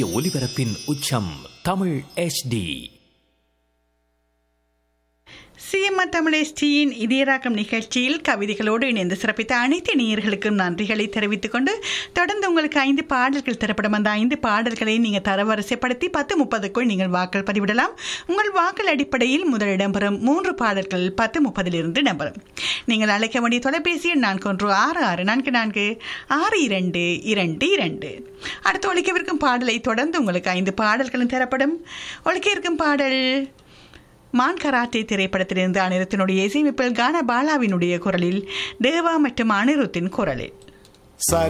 சூரிய ஒளிபரப்பின் உச்சம் தமிழ் HD சிஎம்ஆர் தமிழேஷ்டியின் இதயராக்கம் நிகழ்ச்சியில் கவிதைகளோடு இணைந்து சிறப்பித்த அனைத்து நேயர்களுக்கும் நன்றிகளை தெரிவித்துக் கொண்டு தொடர்ந்து உங்களுக்கு ஐந்து பாடல்கள் தரப்படும் அந்த ஐந்து பாடல்களை நீங்கள் தரவரிசைப்படுத்தி பத்து முப்பதுக்குள் நீங்கள் வாக்கள் பதிவிடலாம் உங்கள் வாக்கள் அடிப்படையில் முதல் இடம்பெறும் மூன்று பாடல்கள் பத்து முப்பதிலிருந்து இடம்பெறும் நீங்கள் அழைக்க வேண்டிய தொலைபேசி எண் நான்கு ஒன்று ஆறு ஆறு நான்கு நான்கு ஆறு இரண்டு இரண்டு இரண்டு அடுத்து ஒழிக்கவிருக்கும் பாடலை தொடர்ந்து உங்களுக்கு ஐந்து பாடல்களும் தரப்படும் ஒழிக்க இருக்கும் பாடல் மான் கராத்தே திரைப்படத்திலிருந்து அனிருத்தினுடைய இசையமைப்பில் கான பாலாவினுடைய குரலில் தேவா மற்றும் அனிருத்தின் குரலில் சரி